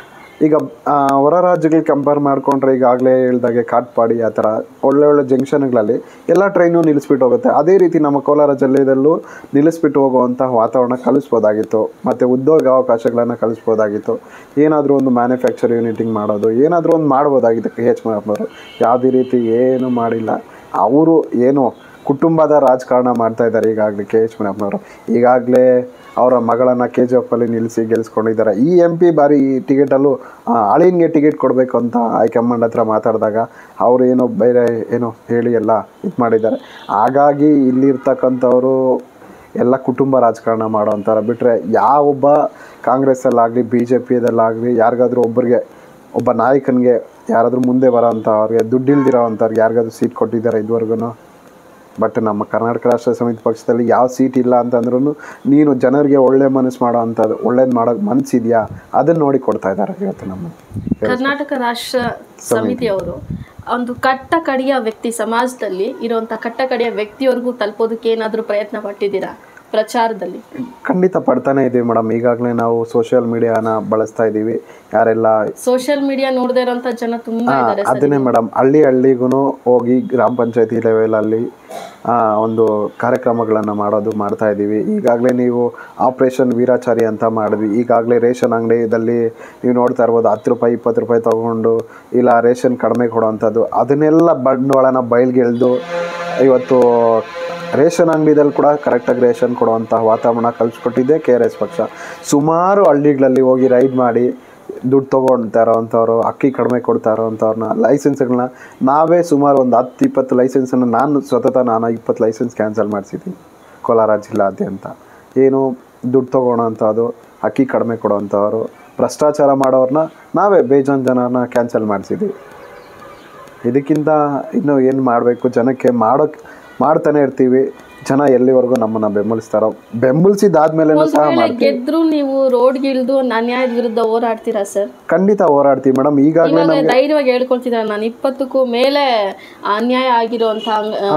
ಈಗ ಆ, ಹೊರ ರಾಜ್ಯಗಳಿಗೆ ಕಂಪೇರ್ ಮಾಡಿಕೊಂಡ್ರೆ ಈಗಾಗಲೇ ಹೇಳ್ದಾಗೆ ಕಾಟ್ಪಾಡಿ ಆ ಥರ ಒಳ್ಳೆ ಒಳ್ಳೆ ಜಂಕ್ಷನ್ಗಳಲ್ಲಿ ಎಲ್ಲ ಟ್ರೈನು ನಿಲ್ಲಿಸ್ಬಿಟ್ಟು ಹೋಗುತ್ತೆ ಅದೇ ರೀತಿ ನಮ್ಮ ಕೋಲಾರ ಜಿಲ್ಲೆಯಲ್ಲೂ ನಿಲ್ಲಿಸ್ಬಿಟ್ಟು ಹೋಗುವಂಥ ವಾತಾವರಣ ಕಲಿಸ್ಬೋದಾಗಿತ್ತು ಮತ್ತು ಉದ್ಯೋಗ ಅವಕಾಶಗಳನ್ನು ಕಲಿಸ್ಬೋದಾಗಿತ್ತು ಏನಾದರೂ ಒಂದು ಮ್ಯಾನುಫ್ಯಾಕ್ಚರ್ ಯೂನಿಟಿಂಗ್ ಮಾಡೋದು ಏನಾದರೂ ಒಂದು ಮಾಡ್ಬೋದಾಗಿತ್ತು ಕೆ ಎಚ್ ಅವರು ಯಾವುದೇ ರೀತಿ ಏನು ಮಾಡಿಲ್ಲ ಅವರು ಏನು ಕುಟುಂಬದ ರಾಜಕಾರಣ ಮಾಡ್ತಾ ಇದ್ದಾರೆ ಈಗಾಗಲೇ ಕೆ ಎಚ್ ಮುನಿಯಪ್ಪನವರು ಈಗಾಗಲೇ ಅವರ ಮಗಳನ್ನು ಕೆ ಜಿ ಎಫಲ್ಲಿ ನಿಲ್ಲಿಸಿ ಗೆಲ್ಲಿಸ್ಕೊಂಡಿದ್ದಾರೆ ಈ ಎಂ ಪಿ ಬಾರಿ ಈ ಟಿಕೆಟಲ್ಲೂ ಅಳಿನ್ಗೆ ಟಿಕೆಟ್ ಕೊಡಬೇಕು ಅಂತ ಹೈಕಮಾಂಡ್ ಹತ್ರ ಮಾತಾಡಿದಾಗ ಅವರು ಏನೋ ಬೇರೆ ಏನೋ ಹೇಳಿ ಎಲ್ಲ ಇದು ಮಾಡಿದ್ದಾರೆ ಹಾಗಾಗಿ ಇಲ್ಲಿರ್ತಕ್ಕಂಥವರು ಎಲ್ಲ ಕುಟುಂಬ ರಾಜಕಾರಣ ಮಾಡೋವಂಥವ್ರು ಬಿಟ್ಟರೆ ಯಾವೊಬ್ಬ ಕಾಂಗ್ರೆಸ್ಸಲ್ಲಾಗಲಿ ಬಿ ಜೆ ಪಿಯದಲ್ಲಾಗಲಿ ಯಾರಿಗಾದ್ರೂ ಒಬ್ಬರಿಗೆ ಒಬ್ಬ ನಾಯಕನಿಗೆ ಯಾರಾದರೂ ಮುಂದೆ ಬರೋ ಅಂಥವ್ರಿಗೆ ದುಡ್ಡಿಲ್ದಿರೋ ಅಂಥವ್ರಿಗೆ ಯಾರಿಗಾದ್ರೂ ಸೀಟ್ ಕೊಟ್ಟಿದ್ದಾರೆ ಇದುವರೆಗೂ ಬಟ್ ನಮ್ಮ ಕರ್ನಾಟಕ ರಾಷ್ಟ್ರ ಸಮಿತಿ ಪಕ್ಷದಲ್ಲಿ ಯಾವ ಸೀಟ್ ಇಲ್ಲ ಅಂತಂದ್ರೂ ನೀನು ಜನರಿಗೆ ಒಳ್ಳೆ ಮನಸ್ಸು ಮಾಡೋ ಅಂಥದ್ದು ಒಳ್ಳೇದು ಮಾಡೋಕೆ ಮನಸ್ಸಿದೆಯಾ ಅದನ್ನು ನೋಡಿ ಕೊಡ್ತಾ ಇದ್ದಾರೆ ಇವತ್ತು ನಮ್ಮ ಕರ್ನಾಟಕ ರಾಷ್ಟ್ರ ಸಮಿತಿಯವರು ಒಂದು ಕಟ್ಟ ಕಡೆಯ ವ್ಯಕ್ತಿ ಸಮಾಜದಲ್ಲಿ ಇರುವಂತ ಕಟ್ಟ ಕಡೆಯ ವ್ಯಕ್ತಿಯವರೆಗೂ ತಲುಪೋದಕ್ಕೆ ಏನಾದರೂ ಪ್ರಯತ್ನ ಪಟ್ಟಿದ್ದೀರಾ ಪ್ರಚಾರದಲ್ಲಿ ಖಂಡಿತ ಪಡ್ತಾನೆ ಇದ್ದೀವಿ ಮೇಡಮ್ ಈಗಾಗಲೇ ನಾವು ಸೋಷಿಯಲ್ ಮೀಡಿಯಾನ ಬಳಸ್ತಾ ಇದ್ದೀವಿ ಯಾರೆಲ್ಲ ಸೋಷಿಯಲ್ ಮೀಡಿಯಾ ನೋಡದೇ ಇರೋಂಥ ಜನ ತುಂಬಾ ಹಾ, ಇದ್ದಾರೆ ಅದನ್ನೇ ಮೇಡಮ್ ಹಳ್ಳಿ ಹಳ್ಳಿಗೂ ಹೋಗಿ ಗ್ರಾಮ ಪಂಚಾಯತಿ ಲೆವೆಲಲ್ಲಿ ಆ, ಒಂದು ಕಾರ್ಯಕ್ರಮಗಳನ್ನು ಮಾಡೋದು ಮಾಡ್ತಾ ಇದ್ದೀವಿ ಈಗಾಗಲೇ ನೀವು ಆಪ್ರೇಷನ್ ವೀರಾಚಾರಿ ಅಂತ ಮಾಡಿದ್ವಿ ಈಗಾಗಲೇ ರೇಷನ್ ಅಂಗಡಿಯಲ್ಲಿ ನೀವು ನೋಡ್ತಾ ಇರ್ಬೋದು ಹತ್ತು ರೂಪಾಯಿ ಇಪ್ಪತ್ತು ರೂಪಾಯಿ ತೊಗೊಂಡು ಇಲ್ಲ ರೇಷನ್ ಕಡಿಮೆ ಕೊಡೋವಂಥದ್ದು ಅದನ್ನೆಲ್ಲ ಬಂಡವಾಳನ ಬಯಲ್ಗೆಳ್ದು ಇವತ್ತು ರೇಷನ್ ಅಂಗಡಿದಲ್ಲಿ ಕೂಡ ಕರೆಕ್ಟಾಗಿ ರೇಷನ್ ಕೊಡುವಂತಹ ವಾತಾವರಣ ಕಲ್ಸ್ಕೊಟ್ಟಿದ್ದೆ ಕೆ ಆರ್ ಎಸ್ ಪಕ್ಷ ಸುಮಾರು ಹಳ್ಳಿಗಳಲ್ಲಿ ಹೋಗಿ ರೈಡ್ ಮಾಡಿ ದುಡ್ಡು ತೊಗೊಳ್ತಾ ಇರೋವಂಥವ್ರು ಅಕ್ಕಿ ಕಡಿಮೆ ಕೊಡ್ತಾ ಇರೋವಂಥವ್ರನ್ನ ಲೈಸೆನ್ಸ್ಗಳನ್ನ ನಾವೇ ಸುಮಾರು ಒಂದು ಹತ್ತು ಇಪ್ಪತ್ತು ಲೈಸೆನ್ಸನ್ನು ನಾನು ಸ್ವತಃ ನಾನು ಇಪ್ಪತ್ತು ಲೈಸೆನ್ಸ್ ಕ್ಯಾನ್ಸಲ್ ಮಾಡಿಸಿದ್ದೀನಿ ಕೋಲಾರ ಜಿಲ್ಲಾದ್ಯಂತ ಏನು ದುಡ್ಡು ತೊಗೊಳೋಂಥದ್ದು ಅಕ್ಕಿ ಕಡಿಮೆ ಕೊಡೋವಂಥವ್ರು ಭ್ರಷ್ಟಾಚಾರ ಮಾಡೋರನ್ನ ನಾವೇ ಬೇಜಾನ್ ಜನರನ್ನ ಕ್ಯಾನ್ಸಲ್ ಮಾಡಿಸಿದ್ದೀವಿ ಇದಕ್ಕಿಂತ ಇನ್ನೂ ಏನು ಮಾಡಬೇಕು ಜನಕ್ಕೆ ಮಾಡೋಕ್ಕೆ ಮಾಡ್ತಾನೆ ಇರ್ತೀವಿ ಜನ ಎಲ್ಲಿವರೆಗೂ ನಮ್ಮನ್ನು ಬೆಂಬಲಿಸ್ತಾರೋ ಬೆಂಬಲಿಸಿದಾದ್ಮೇಲೆ ಸಹ ವೇಳೆ ಮಾಡ್ತೀವಿ ಗೆದ್ರು ನೀವು ರೋಡ್ಗೆ ಇಳಿದು ಅನ್ಯಾಯದ ವಿರುದ್ಧ ಹೋರಾಡ್ತೀರಾ ಸರ್ ಖಂಡಿತ ಹೋರಾಡ್ತೀವಿ ಮೇಡಮ್ ಈಗಾಗಲೇ ಇವಾಗ ಧೈರ್ಯವಾಗಿ ಹೇಳ್ಕೊಳ್ತಿದ್ದಾರೆ ನಾನು ಇಪ್ಪತ್ತಕ್ಕೂ ಮೇಲೆ ಅನ್ಯಾಯ ಆಗಿರುವಂತ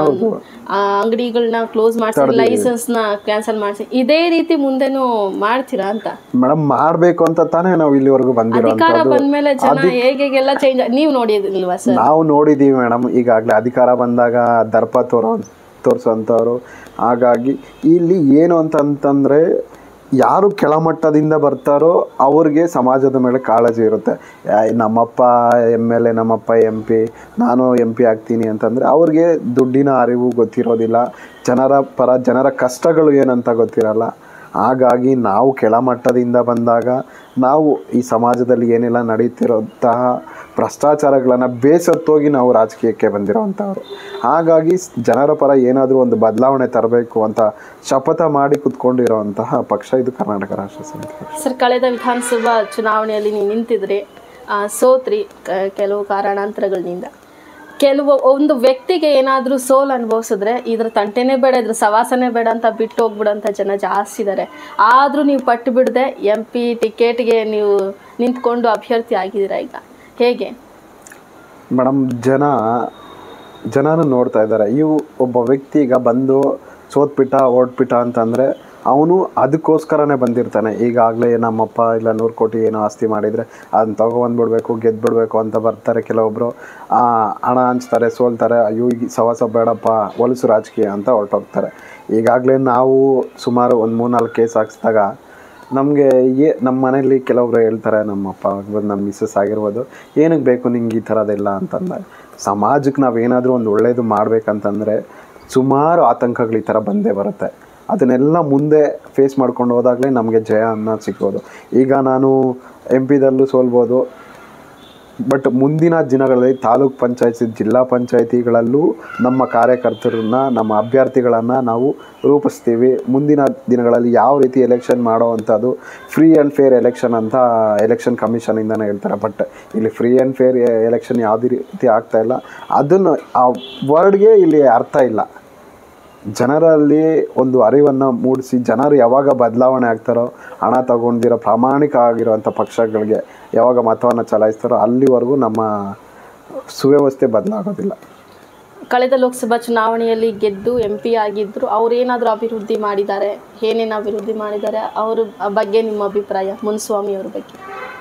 ಅಂಗಡಿಗಳನ್ನ ಕ್ಲೋಸ್ ಮಾಡಿಸಿ ಲೈಸೆನ್ಸ್ ನ ಕ್ಯಾನ್ಸಲ್ ಮಾಡಿಸಿ ಇದೇ ರೀತಿ ಮುಂದೆನೂ ಮಾಡ್ತೀರಾ ಅಂತ ಮೇಡಮ್ ಮಾಡಬೇಕು ಅಂತ ತಾನೇ ನಾವು ಇಲ್ಲಿವರೆಗೂ ಅಧಿಕಾರ ಬಂದಿರೋಂಥದ್ದು ಬಂದ್ಮೇಲೆ ಜನ ಹೇಗೆಲ್ಲ ಚೇಂಜ್ ನೀವು ನೋಡಿದಿಲ್ವಾ ಸರ್ ನಾವು ನೋಡಿದ್ದೀವಿ ಮೇಡಮ್ ಈಗಾಗಲೇ ಅಧಿಕಾರ ಬಂದಾಗ ದರ್ಪ ತೋರೋ ತೋರಿಸೋಂಥವ್ರು ಹಾಗಾಗಿ ಇಲ್ಲಿ ಏನು ಅಂತಂತಂದರೆ ಯಾರು ಕೆಳಮಟ್ಟದಿಂದ ಬರ್ತಾರೋ ಅವ್ರಿಗೆ ಸಮಾಜದ ಮೇಲೆ ಕಾಳಜಿ ಇರುತ್ತೆ ಯಾ- ನಮ್ಮಪ್ಪ ಎಮ್ ಎಲ್ ಎ ನಮ್ಮಪ್ಪ ಎಂ ಪಿ ನಾನು ಎಂ ಪಿ ಆಗ್ತೀನಿ ಅಂತಂದರೆ ಅವ್ರಿಗೆ ದುಡ್ಡಿನ ಅರಿವು ಗೊತ್ತಿರೋದಿಲ್ಲ ಜನರ ಪರ ಜನರ ಕಷ್ಟಗಳು ಏನಂತ ಗೊತ್ತಿರಲ್ಲ ಹಾಗಾಗಿ ನಾವು ಕೆಳಮಟ್ಟದಿಂದ ಬಂದಾಗ ನಾವು ಈ ಸಮಾಜದಲ್ಲಿ ಏನೆಲ್ಲ ನಡೀತಿರೋಂತಹ ಭ್ರಷ್ಟಾಚಾರಗಳನ್ನು ಬೇಸತ್ತೋಗಿ ನಾವು ರಾಜಕೀಯಕ್ಕೆ ಬಂದಿರೋವಂಥವ್ರು ಹಾಗಾಗಿ ಸ್- ಜನರ ಪರ ಏನಾದರೂ ಒಂದು ಬದಲಾವಣೆ ತರಬೇಕು ಅಂತ ಶಪಥ ಮಾಡಿ ಕುತ್ಕೊಂಡಿರೋವಂತಹ ಪಕ್ಷ ಇದು ಕರ್ನಾಟಕ ರಾಷ್ಟ್ರ ಸಮಿತಿ ಪಕ್ಷ ಸರ್ ಕಳೆದ ವಿಧಾನಸಭಾ ಚುನಾವಣೆಯಲ್ಲಿ ನೀವು ನಿಂತಿದ್ರಿ ಆ, ಸೋತ್ರಿ ಕ- ಕೆಲವು ಕಾರಣಾಂತರಗಳಿಂದ ಕೆಲವು ಒಂದು ವ್ಯಕ್ತಿಗೆ ಏನಾದರೂ ಸೋಲು ಅನುಭವಿಸಿದ್ರೆ ಇದ್ರ ತಂಟೆನೇ ಬೇಡ ಇದ್ರ ಸವಾಸನೆ ಬೇಡ ಅಂತ ಬಿಟ್ಟು ಹೋಗ್ಬಿಡೋಂಥ ಜನ ಜಾಸ್ತಿ ಇದ್ದಾರೆ ಆದರೂ ನೀವು ಪಟ್ಟು ಬಿಡದೆ ಎಂ ಪಿ ಟಿಕೆಟ್ಗೆ ನೀವು ನಿಂತ್ಕೊಂಡು ಅಭ್ಯರ್ಥಿ ಆಗಿದ್ದೀರಾ ಈಗ ಹೇಗೆ ಮೇಡಮ್ ಜನ ಜನನ ನೋಡ್ತಾ ಇದ್ದಾರೆ ಇವು ಒಬ್ಬ ವ್ಯಕ್ತಿ ಈಗ ಬಂದು ಸೋತ್ಬಿಟ್ಟ ಓಡ್ಬಿಟ್ಟ ಅಂತಂದರೆ ಅವನು ಅದಕ್ಕೋಸ್ಕರನೇ ಬಂದಿರ್ತಾನೆ ಈಗಾಗಲೇ ನಮ್ಮಪ್ಪ ಇಲ್ಲ ನೂರು ಕೋಟಿ ಏನೋ ಆಸ್ತಿ ಮಾಡಿದರೆ ಅದನ್ನ ತೊಗೊಬಂದ್ಬಿಡ್ಬೇಕು ಗೆದ್ಬಿಡ್ಬೇಕು ಅಂತ ಬರ್ತಾರೆ ಕೆಲವೊಬ್ಬರು ಹಣ ಹಂಚ್ತಾರೆ ಸೋಲ್ತಾರೆ ಅಯ್ಯೋ ಈಗ ಸವಾಸ ಬೇಡಪ್ಪ ಹೊಲಸು ರಾಜಕೀಯ ಅಂತ ಹೊರಟೋಗ್ತಾರೆ ಈಗಾಗಲೇ ನಾವು ಸುಮಾರು ಒಂದು ಮೂರ್ನಾಲ್ಕು ಕೇಸ್ ಹಾಕ್ಸಿದಾಗ ನಮಗೆ ಏ ನಮ್ಮ ಮನೇಲಿ ಕೆಲವೊಬ್ರು ಹೇಳ್ತಾರೆ ನಮ್ಮಪ್ಪ ಆಗ್ಬೋದು ನಮ್ಮ ಮಿಸ್ಸಸ್ ಆಗಿರ್ಬೋದು ಏನಕ್ಕೆ ಬೇಕು ನಿಂಗೆ ಈ ಥರದೆಲ್ಲ ಅಂತಂದಾಗ ಸಮಾಜಕ್ಕೆ ನಾವೇನಾದರೂ ಒಂದು ಒಳ್ಳೆಯದು ಮಾಡಬೇಕಂತಂದರೆ ಸುಮಾರು ಆತಂಕಗಳು ಈ ಥರ ಬಂದೇ ಬರುತ್ತೆ ಅದನ್ನೆಲ್ಲ ಮುಂದೆ ಫೇಸ್ ಮಾಡ್ಕೊಂಡು ಹೋದಾಗಲೇ ನಮಗೆ ಜಯ ಅನ್ನೋದು ಸಿಗ್ಬೋದು ಈಗ ನಾನು ಎಂ ಪಿದಲ್ಲೂ ಸೋಲ್ಬೋದು ಬಟ್ ಮುಂದಿನ ದಿನಗಳಲ್ಲಿ ತಾಲೂಕ್ ಪಂಚಾಯತಿ ಜಿಲ್ಲಾ ಪಂಚಾಯತಿಗಳಲ್ಲೂ ನಮ್ಮ ಕಾರ್ಯಕರ್ತರನ್ನ ನಮ್ಮ ಅಭ್ಯರ್ಥಿಗಳನ್ನು ನಾವು ರೂಪಿಸ್ತೀವಿ ಮುಂದಿನ ದಿನಗಳಲ್ಲಿ ಯಾವ ರೀತಿ ಎಲೆಕ್ಷನ್ ಮಾಡೋವಂಥದ್ದು ಫ್ರೀ ಆ್ಯಂಡ್ ಫೇರ್ ಎಲೆಕ್ಷನ್ ಅಂತ ಎಲೆಕ್ಷನ್ ಕಮಿಷನಿಂದನೇ ಹೇಳ್ತಾರೆ ಬಟ್ ಇಲ್ಲಿ ಫ್ರೀ ಆ್ಯಂಡ್ ಫೇರ್ ಎಲೆಕ್ಷನ್ ಯಾವುದೇ ರೀತಿ ಆಗ್ತಾ ಇಲ್ಲ ಅದನ್ನು ಆ ವರ್ಡ್ಗೆ ಇಲ್ಲಿ ಅರ್ಥ ಇಲ್ಲ ಜನರಲ್ಲಿ ಒಂದು ಅರಿವನ್ನು ಮೂಡಿಸಿ ಜನರು ಯಾವಾಗ ಬದಲಾವಣೆ ಆಗ್ತಾರೋ ಹಣ ತಗೊಂಡಿರೋ ಪ್ರಾಮಾಣಿಕ ಆಗಿರುವಂಥ ಪಕ್ಷಗಳಿಗೆ ಯಾವಾಗ ಮತವನ್ನು ಚಲಾಯಿಸ್ತಾರೋ ಅಲ್ಲಿವರೆಗೂ ನಮ್ಮ ಸುವ್ಯವಸ್ಥೆ ಬದಲಾಗೋದಿಲ್ಲ ಕಳೆದ ಲೋಕಸಭಾ ಚುನಾವಣೆಯಲ್ಲಿ ಗೆದ್ದು ಎಂ ಪಿ ಆಗಿದ್ರು ಅವ್ರು ಏನಾದರೂ ಅಭಿವೃದ್ಧಿ ಮಾಡಿದ್ದಾರೆ ಏನೇನು ಅಭಿವೃದ್ಧಿ ಮಾಡಿದ್ದಾರೆ ಅವ್ರ ಬಗ್ಗೆ ನಿಮ್ಮ ಅಭಿಪ್ರಾಯ ಮುನ್ಸ್ವಾಮಿ ಅವ್ರ ಬಗ್ಗೆ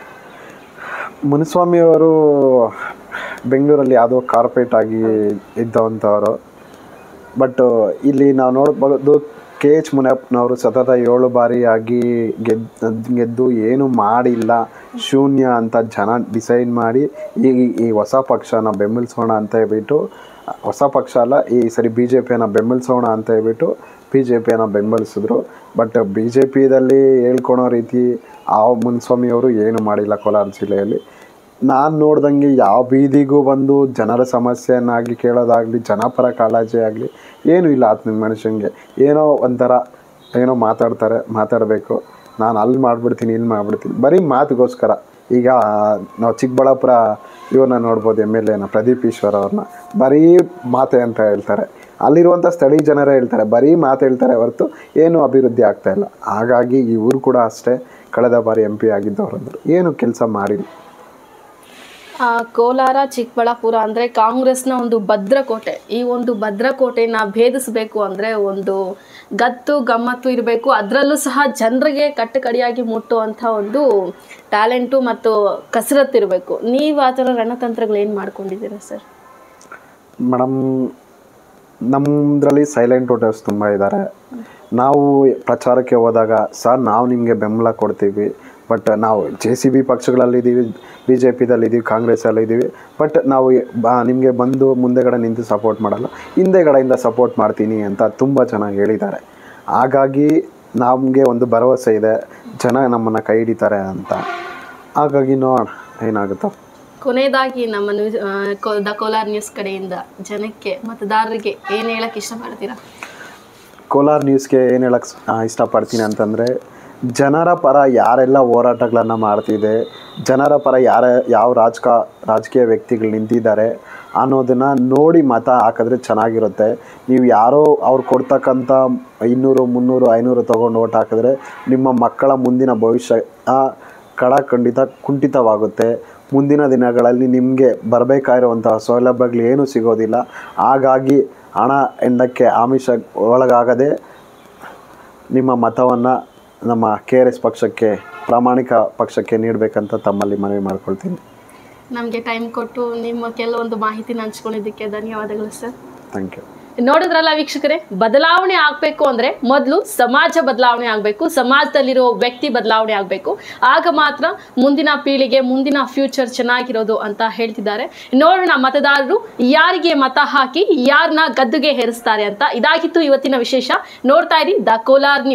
ಮುನಿಸ್ವಾಮಿಯವರು ಬೆಂಗಳೂರಲ್ಲಿ ಯಾವುದೋ ಕಾರ್ಪೊರೇಟ್ ಆಗಿ ಇದ್ದವಂಥವರು ಬಟ್ ಇಲ್ಲಿ ನಾವು ನೋಡ್ಬೋದು ಕೆ ಎಚ್ ಮುನಿಯಪ್ಪನವರು ಸತತ ಏಳು ಬಾರಿಯಾಗಿ ಗೆದ್ದು ಗೆದ್ದು ಏನು ಮಾಡಿಲ್ಲ ಶೂನ್ಯ ಅಂತ ಜನ ಡಿಸೈಡ್ ಮಾಡಿ ಈ ಈ ಹೊಸ ಪಕ್ಷನ ಬೆಂಬಲಿಸೋಣ ಅಂತ ಹೇಳ್ಬಿಟ್ಟು ಹೊಸ ಪಕ್ಷ ಅಲ್ಲ ಈ ಸರಿ ಬಿ ಜೆ ಪಿಯನ್ನು ಬೆಂಬಲಿಸೋಣ ಅಂತ ಹೇಳ್ಬಿಟ್ಟು ಬಿ ಜೆ ಪಿಯನ್ನು ಬೆಂಬಲಿಸಿದ್ರು ಬಟ್ ಬಿ ಜೆ ಪಿದಲ್ಲಿ ಹೇಳ್ಕೊಳೋ ರೀತಿ ಆ ಮುನ್ಸ್ವಾಮಿಯವರು ಏನು ಮಾಡಿಲ್ಲ ಕೋಲಾರ ಜಿಲ್ಲೆಯಲ್ಲಿ ನಾನು ನೋಡ್ದಂಗೆ ಯಾವ ಬೀದಿಗೂ ಬಂದು ಜನರ ಸಮಸ್ಯೆಯನ್ನಾಗಿ ಕೇಳೋದಾಗಲಿ ಜನಪರ ಕಾಳಜಿ ಆಗಲಿ ಏನೂ ಇಲ್ಲ ಆತನ ಮನುಷ್ಯನಿಗೆ ಏನೋ ಒಂಥರ ಏನೋ ಮಾತಾಡ್ತಾರೆ ಮಾತಾಡಬೇಕು ನಾನು ಅಲ್ಲಿ ಮಾಡಿಬಿಡ್ತೀನಿ ಇಲ್ಲಿ ಮಾಡಿಬಿಡ್ತೀನಿ ಬರೀ ಮಾತಿಗೋಸ್ಕರ ಈಗ ನಾವು ಚಿಕ್ಕಬಳ್ಳಾಪುರ ಇವ್ರನ್ನ ನೋಡ್ಬೋದು ಎಮ್ ಎಲ್ ಎನ ಪ್ರದೀಪ್ ಈಶ್ವರ್ ಅವ್ರನ್ನ ಬರೀ ಮಾತೆ ಅಂತ ಹೇಳ್ತಾರೆ ಅಲ್ಲಿರುವಂಥ ಸ್ಥಳೀಯ ಜನರೇ ಹೇಳ್ತಾರೆ ಬರೀ ಮಾತು ಹೇಳ್ತಾರೆ ಹೊರತು ಏನು ಅಭಿವೃದ್ಧಿ ಆಗ್ತಾ ಇಲ್ಲ ಹಾಗಾಗಿ ಇವರು ಕೂಡ ಅಷ್ಟೇ ಕಳೆದ ಬಾರಿ ಎಂ ಪಿ ಆಗಿದ್ದವರಂದರು ಏನು ಕೆಲಸ ಮಾಡಿಲ್ಲ ಆ, ಕೋಲಾರ ಚಿಕ್ಕಬಳ್ಳಾಪುರ ಅಂದರೆ ಕಾಂಗ್ರೆಸ್ನ ಒಂದು ಭದ್ರಕೋಟೆ ಈ ಒಂದು ಭದ್ರಕೋಟೆನ ಭೇದಿಸಬೇಕು ಅಂದರೆ ಒಂದು ಗತ್ತು ಗಮ್ಮತ್ತು ಇರಬೇಕು ಅದರಲ್ಲೂ ಸಹ ಜನರಿಗೆ ಕಟ್ಟಕಡಿಯಾಗಿ ಮುಟ್ಟುವಂಥ ಒಂದು ಟ್ಯಾಲೆಂಟು ಮತ್ತು ಕಸರತ್ತು ಇರಬೇಕು ನೀವು ಆ ಥರ ರಣತಂತ್ರಗಳು ಏನು ಮಾಡ್ಕೊಂಡಿದ್ದೀರಾ ಸರ್ ಮೇಡಮ್ ನಮ್ಮದ್ರಲ್ಲಿ ಸೈಲೆಂಟ್ ವೋಟರ್ಸ್ ತುಂಬ ಇದ್ದಾರೆ ನಾವು ಪ್ರಚಾರಕ್ಕೆ ಹೋದಾಗ ಸರ್ ನಾವು ನಿಮಗೆ ಬೆಂಬಲ ಕೊಡ್ತೀವಿ ಬಟ್ ನಾವು ಜೆ ಸಿ ಬಿ ಪಕ್ಷಗಳಲ್ಲಿದ್ದೀವಿ ಬಿ ಜೆ ಪಿದಲ್ಲಿದ್ದೀವಿ ಕಾಂಗ್ರೆಸ್ಸಲ್ಲಿದ್ದೀವಿ ಬಟ್ ನಾವು ಬಾ ನಿಮಗೆ ಬಂದು ಮುಂದೆಗಡೆ ನಿಂತು ಸಪೋರ್ಟ್ ಮಾಡಲ್ಲ ಹಿಂದೆಗಡೆಯಿಂದ ಸಪೋರ್ಟ್ ಮಾಡ್ತೀನಿ ಅಂತ ತುಂಬ ಚೆನ್ನಾಗಿ ಹೇಳಿದ್ದಾರೆ ಹಾಗಾಗಿ ನಮಗೆ ಒಂದು ಭರವಸೆ ಇದೆ ಜನ ನಮ್ಮನ್ನು ಕೈ ಹಿಡಿತಾರೆ ಅಂತ ಹಾಗಾಗಿ ನೋಡೋಣ ಏನಾಗುತ್ತೋ ಕೊನೆಯದಾಗಿ ನಮ್ಮ ನ್ಯೂಸ್ ಆ, ಕೋ- ದ ಕೋಲಾರ್ ನ್ಯೂಸ್ ಕಡೆಯಿಂದ ಜನಕ್ಕೆ ಮತದಾರರಿಗೆ ಏನು ಹೇಳಕ್ಕೆ ಇಷ್ಟಪಡ್ತೀರಾ ಕೋಲಾರ ನ್ಯೂಸ್ಗೆ ಏನು ಹೇಳಕ್ಕೆ ಇಷ್ಟಪಡ್ತೀನಿ ಅಂತಂದರೆ ಜನರ ಪರ ಯಾರೆಲ್ಲ ಹೋರಾಟಗಳನ್ನು ಮಾಡ್ತಿದೆ ಜನರ ಪರ ಯಾರ ಯಾವ ರಾಜಕ ರಾಜಕೀಯ ವ್ಯಕ್ತಿಗಳು ನಿಂತಿದ್ದಾರೆ ಅನ್ನೋದನ್ನು ನೋಡಿ ಮತ ಹಾಕಿದ್ರೆ ಚೆನ್ನಾಗಿರುತ್ತೆ ನೀವು ಯಾರೋ ಅವ್ರು ಕೊಡ್ತಕ್ಕಂಥ ಇನ್ನೂರು ಮುನ್ನೂರು ಐನೂರು ತೊಗೊಂಡು ಓಟ್ ಹಾಕಿದ್ರೆ ನಿಮ್ಮ ಮಕ್ಕಳ ಮುಂದಿನ ಭವಿಷ್ಯ ಆ, ಕಡ ಖಂಡಿತ ಕುಂಠಿತವಾಗುತ್ತೆ ಮುಂದಿನ ದಿನಗಳಲ್ಲಿ ನಿಮಗೆ ಬರಬೇಕಾಗಿರುವಂತಹ ಸೌಲಭ್ಯಗಳು ಏನೂ ಸಿಗೋದಿಲ್ಲ ಹಾಗಾಗಿ ಹಣ ಎಂಡಕ್ಕೆ ಆಮಿಷ ಒಳಗಾಗದೆ ನಿಮ್ಮ ಮತವನ್ನು ನಮ್ಮ ಕೆ ಆರ್ ಎಸ್ ಪಕ್ಷಕ್ಕೆ ಪ್ರಾಮಾಣಿಕ ಪಕ್ಷಕ್ಕೆ ನೀಡಬೇಕಂತ ತಮ್ಮಲ್ಲಿ ಮನವಿ ಮಾಡ್ಕೊಳ್ತೀನಿ ನಮಗೆ ಟೈಮ್ ಕೊಟ್ಟು ನಿಮ್ಮ ಕೆಲವೊಂದು ಮಾಹಿತಿನ ಹಂಚ್ಕೊಂಡಿದ್ದಕ್ಕೆ ಧನ್ಯವಾದಗಳು ಸರ್ ಥ್ಯಾಂಕ್ ಯು ನೋಡಿದ್ರಲ್ಲ ವೀಕ್ಷಕರೇ ಬದಲಾವಣೆ ಆಗಬೇಕು ಅಂದ್ರೆ ಮೊದಲು ಸಮಾಜ ಬದಲಾವಣೆ ಆಗಬೇಕು ಸಮಾಜದಲ್ಲಿರೋ ವ್ಯಕ್ತಿ ಬದಲಾವಣೆ ಆಗಬೇಕು ಆಗ ಮಾತ್ರ ಮುಂದಿನ ಪೀಳಿಗೆ ಮುಂದಿನ ಫ್ಯೂಚರ್ ಚೆನ್ನಾಗಿರೋದು ಅಂತ ಹೇಳ್ತಿದ್ದಾರೆ ನೋಡೋಣ ಮತದಾರರು ಯಾರಿಗೆ ಮತ ಹಾಕಿ ಯಾರನ್ನ ಗದ್ದುಗೆ ಹೇರಿಸ್ತಾರೆ ಅಂತ ಇದಾಗಿತ್ತು ಇವತ್ತಿನ ವಿಶೇಷ ನೋಡ್ತಾ ಇರಿ ದ ಕೋಲಾರ್ ನ್ಯೂಸ್.